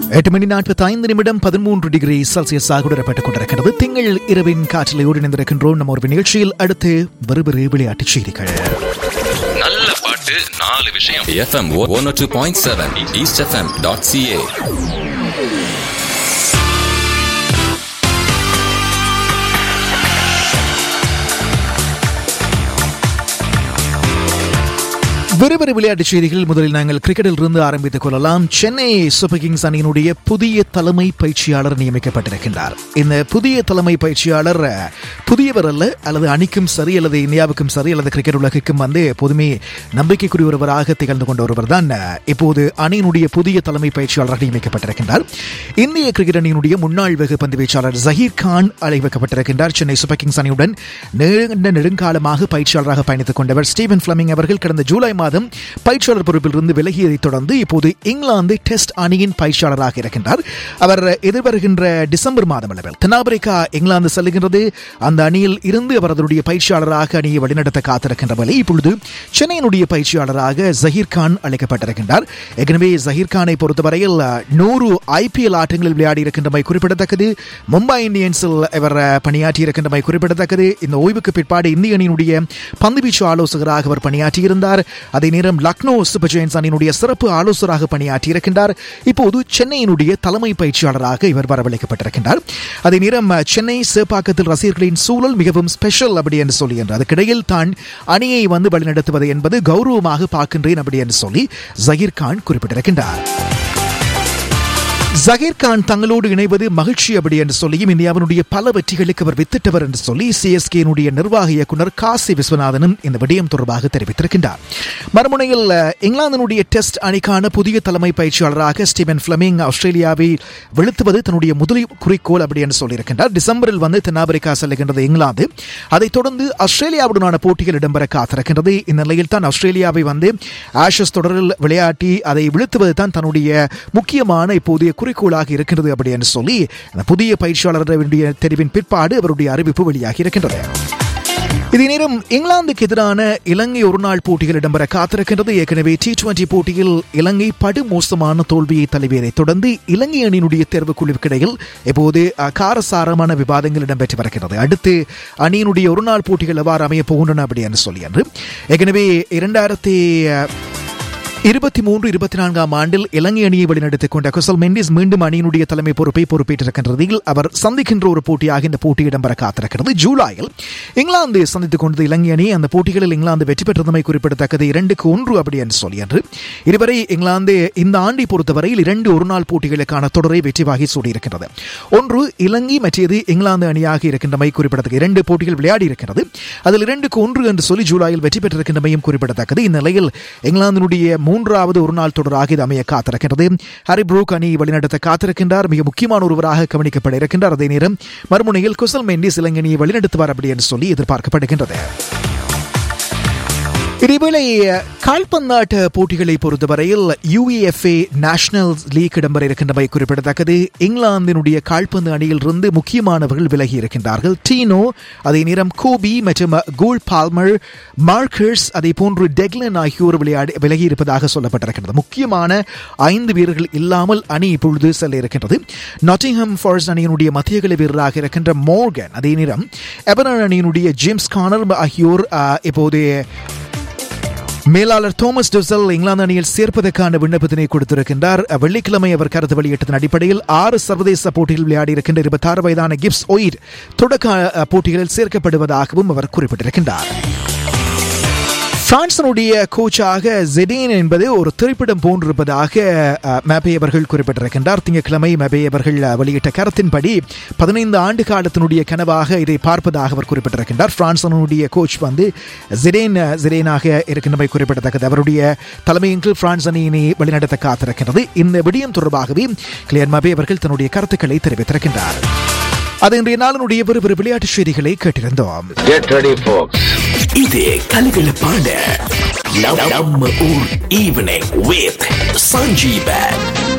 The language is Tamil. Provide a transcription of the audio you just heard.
எட்டு மணி நாற்பத்தி ஐந்து நிமிடம் பதிமூன்று டிகிரி செல்சியஸாக உடரப்பட்டுக் கொண்டிருக்கிறது திங்கள் இரவின் காற்றிலையோடு இணைந்திருக்கின்றோம் நம்ம ஒரு நிகழ்ச்சியில் அடுத்து வெறுபெரு விளையாட்டுச் செய்திகள் நல்ல பாட்டு நாலு விஷயம் FM one two point seven East FM dot CA வெறுபெரு விளையாட்டுச் செய்திகள் முதலில் நாங்கள் கிரிக்கெட்டில் இருந்து ஆரம்பித்துக் கொள்ளலாம் சென்னை சூப்பர் கிங்ஸ் அணியினுடைய புதிய தலைமை பயிற்சியாளர் நியமிக்கப்பட்டிருக்கின்றார் இந்த புதிய தலைமை பயிற்சியாளர் புதியவர் அல்ல அல்லது அணிக்கும் சரி அல்லது இந்தியாவுக்கும் சரி அல்லது கிரிக்கெட் உலகுக்கும் வந்து எப்போதுமே நம்பிக்கைக்குரிய ஒருவராக திகழ்ந்து கொண்ட ஒருவர் தான் இப்போது அணியினுடைய புதிய தலைமை பயிற்சியாளராக நியமிக்கப்பட்டிருக்கின்றார் இந்திய கிரிக்கெட் அணியினுடைய முன்னாள் வெகு பந்து வீச்சாளர் ஜஹீர் கான் அழைக்கப்பட்டிருக்கின்றார் சென்னை சூப்பர் கிங்ஸ் அணியுடன் நீண்ட நெடுங்காலமாக பயிற்சியாளராக பயணித்துக் கொண்டவர் ஸ்டீவன் பிளமிங் அவர்கள் கடந்த ஜூலை மாதம் பயிற்சியாளர் பொறுப்பில் இருந்து விலகியதைத் தொடர்ந்து இப்போது இங்கிலாந்து டெஸ்ட் அணியின் பயிற்சியாளராக இருக்கின்றார் அவர் எதிர்வருகின்ற டிசம்பர் மாதம் அளவில் தென்னாப்பிரிக்கா இங்கிலாந்து செல்லுகின்றது அந்த அணியில் இருந்து அவர் அதனுடைய பயிற்சியாளராக அணியை வழிநடத்த காத்திருக்கின்ற வேலை இப்பொழுது சென்னையினுடைய பயிற்சியாளராக ஜஹீர் கான் அழைக்கப்பட்டிருக்கின்றார் ஏற்கனவே ஜஹீர் கானை பொறுத்தவரையில் நூறு ஐபிஎல் ஆட்டங்களில் விளையாடி இருக்கின்றமை குறிப்பிடத்தக்கது மும்பை இந்தியன்ஸில் இவர் பணியாற்றி இருக்கின்றமை குறிப்பிடத்தக்கது இந்த ஓய்வுக்கு பிற்பாடு இந்திய அணியினுடைய பந்துவீச்சு ஆலோசகராக அவர் பணியாற்றியிருந்தார் அதே நேரம் லக்னோ சூப்பர் ஜெயின்ஸ் அணியினுடைய சிறப்பு ஆலோசகராக பணியாற்றியிருக்கின்றார் இப்போது சென்னையினுடைய தலைமை பயிற்சியாளராக இவர் வரவழைக்கப்பட்டிருக்கின்றார் அதே நேரம் சென்னை சேப்பாக்கத்தில் ரசிகர்களின் சூழல் மிகவும் ஸ்பெஷல் அப்படி என்று சொல்லி என்று அதுக்கிடையில் தான் அணியை வந்து வழிநடத்துவது என்பது கௌரவமாக பார்க்கின்றேன் அப்படி என்று சொல்லி ஜஹீர் கான் குறிப்பிட்டிருக்கின்றார் ஜகீர் கான் தங்களோடு இணைவது மகிழ்ச்சி அப்படி என்று சொல்லியும் இந்தியாவினுடைய பல வெற்றிகளுக்கு அவர் வித்திட்டவர் என்று சொல்லி சிஎஸ்கேனுடைய நிர்வாக இயக்குனர் காசி விஸ்வநாதனும் இந்த விடயம் தொடர்பாக தெரிவித்திருக்கின்றார் மறுமுனையில் இங்கிலாந்தினுடைய டெஸ்ட் அணிக்கான புதிய தலைமை பயிற்சியாளராக ஸ்டீவன் பிளமிங் ஆஸ்திரேலியாவை வெளுத்துவது தன்னுடைய முதல் குறிக்கோள் அப்படி என்று சொல்லியிருக்கின்றார் டிசம்பரில் வந்து தென்னாப்பிரிக்கா செல்லுகின்றது இங்கிலாந்து அதைத் தொடர்ந்து ஆஸ்திரேலியாவுடனான போட்டிகள் இடம்பெற காத்திருக்கின்றது இந்த நிலையில் தான் ஆஸ்திரேலியாவை வந்து ஆஷஸ் தொடரில் விளையாட்டி அதை வீழ்த்துவது தான் தன்னுடைய முக்கியமான இப்போதைய குறிக்கோளாக இருக்கிறது அப்படி என்று சொல்லி அந்த புதிய பயிற்சியாளருடைய தெரிவின் பிற்பாடு அவருடைய அறிவிப்பு வெளியாகி இருக்கின்றது இதே நேரம் இங்கிலாந்துக்கு எதிரான இலங்கை ஒருநாள் போட்டிகள் இடம்பெற காத்திருக்கின்றது ஏற்கனவே டி டுவெண்டி போட்டியில் இலங்கை படுமோசமான தோல்வியை தழுவியதைத் தொடர்ந்து இலங்கை அணியினுடைய தேர்வுக்குழுவுக்கிடையில் இப்போது காரசாரமான விவாதங்கள் இடம்பெற்று வருகிறது அடுத்து அணியினுடைய ஒருநாள் போட்டிகள் எவ்வாறு அமையப் போகின்றன அப்படி என்று சொல்லி என்று ஏற்கனவே இரண்டாயிரத்தி இருபத்தி மூன்று இருபத்தி நான்காம் ஆண்டில் இலங்கை அணியை வழிநடத்திக் கொண்ட குசல் மெண்டிஸ் மீண்டும் அணியினுடைய தலைமை பொறுப்பை பொறுப்பேற்றிருக்கின்றதில் அவர் சந்திக்கின்ற ஒரு போட்டியாக இந்த போட்டி இடம்பெற காத்திருக்கிறது ஜூலையில் இங்கிலாந்து சந்தித்துக் கொண்டது இலங்கை அணி அந்த போட்டிகளில் இங்கிலாந்து வெற்றி பெற்றதமை குறிப்பிடத்தக்கது இரண்டுக்கு ஒன்று அப்படி என்று சொல்லி என்று இதுவரை இங்கிலாந்து இந்த ஆண்டை பொறுத்தவரையில் இரண்டு ஒருநாள் போட்டிகளுக்கான தொடரை வெற்றி வாகி சூடியிருக்கிறது ஒன்று இலங்கை மற்றது இங்கிலாந்து அணியாக இருக்கின்றமை குறிப்பிடத்தக்க இரண்டு போட்டிகள் விளையாடி இருக்கிறது அதில் இரண்டுக்கு ஒன்று என்று சொல்லி ஜூலையில் வெற்றி பெற்றிருக்கின்றமையும் குறிப்பிடத்தக்கது இந்நிலையில் இங்கிலாந்தினுடைய மூன்றாவது ஒரு நாள் தொடராக இது அமைய காத்திருக்கிறது ஹரி புரூக் அணி வழிநடத்த காத்திருக்கின்றார் மிக முக்கியமான ஒருவராக கவனிக்கப்பட இருக்கின்றார் அதே நேரம் மறுமுனையில் குசல் மெண்டிஸ் இலங்கையை வழிநடத்துவார் அப்படி என்று சொல்லி எதிர்பார்க்கப்படுகின்றது இதேவேளை கால்பந்தாட்ட போட்டிகளை பொறுத்தவரையில் யுஏஎஃப்ஏ நேஷனல் லீக் இடம்பெற இருக்கின்றவை குறிப்பிடத்தக்கது இங்கிலாந்தினுடைய கால்பந்து அணியிலிருந்து முக்கியமானவர்கள் விலகி இருக்கின்றார்கள் டீனோ அதே நேரம் கோபி மற்றும் கோல் பால்மர் மார்க்கர்ஸ் அதே போன்று டெக்லன் ஆகியோர் விளையாடி விலகி இருப்பதாக சொல்லப்பட்டிருக்கிறது முக்கியமான ஐந்து வீரர்கள் இல்லாமல் அணி இப்பொழுது செல்ல இருக்கின்றது நாட்டிங்ஹாம் ஃபாரஸ்ட் அணியினுடைய மத்தியகல வீரராக இருக்கின்ற மோர்கன் அதே நேரம் எபரன் அணியினுடைய ஜேம்ஸ் கானர் ஆகியோர் இப்போது மேலாளர் தோமஸ் டொசல் இங்கிலாந்து அணியில் சேர்ப்பதற்கான விண்ணப்பத்தினை கொடுத்திருக்கின்றார் வெள்ளிக்கிழமை அவர் கருத்து வெளியிட்டதன் அடிப்படையில் ஆறு சர்வதேச போட்டியில் விளையாடி இருக்கின்ற இருபத்தாறு வயதான கிப்ஸ் ஒயிட் தொடக்க போட்டிகளில் சேர்க்கப்படுவதாகவும் அவர் குறிப்பிட்டிருக்கின்றார் பிரான்சனுடைய கோச்சாக ஜெடீன் என்பது ஒரு திரைப்படம் போன்றிருப்பதாக மேபே அவர்கள் குறிப்பிட்டிருக்கின்றார் திங்கட்கிழமை மேபே அவர்கள் வெளியிட்ட கருத்தின்படி பதினைந்து ஆண்டு காலத்தினுடைய கனவாக இதை பார்ப்பதாக அவர் குறிப்பிட்டிருக்கின்றார் பிரான்சனுடைய கோச் வந்து ஜெடேன் ஜெடேனாக இருக்கின்றமை குறிப்பிடத்தக்கது அவருடைய தலைமையின் கீழ் பிரான்ஸ் அணியினை வழிநடத்த காத்திருக்கின்றது இந்த விடயம் தொடர்பாகவே கிளியர் மபே அவர்கள் தன்னுடைய கருத்துக்களை தெரிவித்திருக்கின்றார் அது இன்றைய நாளினுடைய ஒரு விளையாட்டு செய்திகளை கேட்டிருந்தோம் Get ready, folks. இது கலகலப்பான நம்ம ஊர் ஈவினிங் வித் சஞ்சீவன்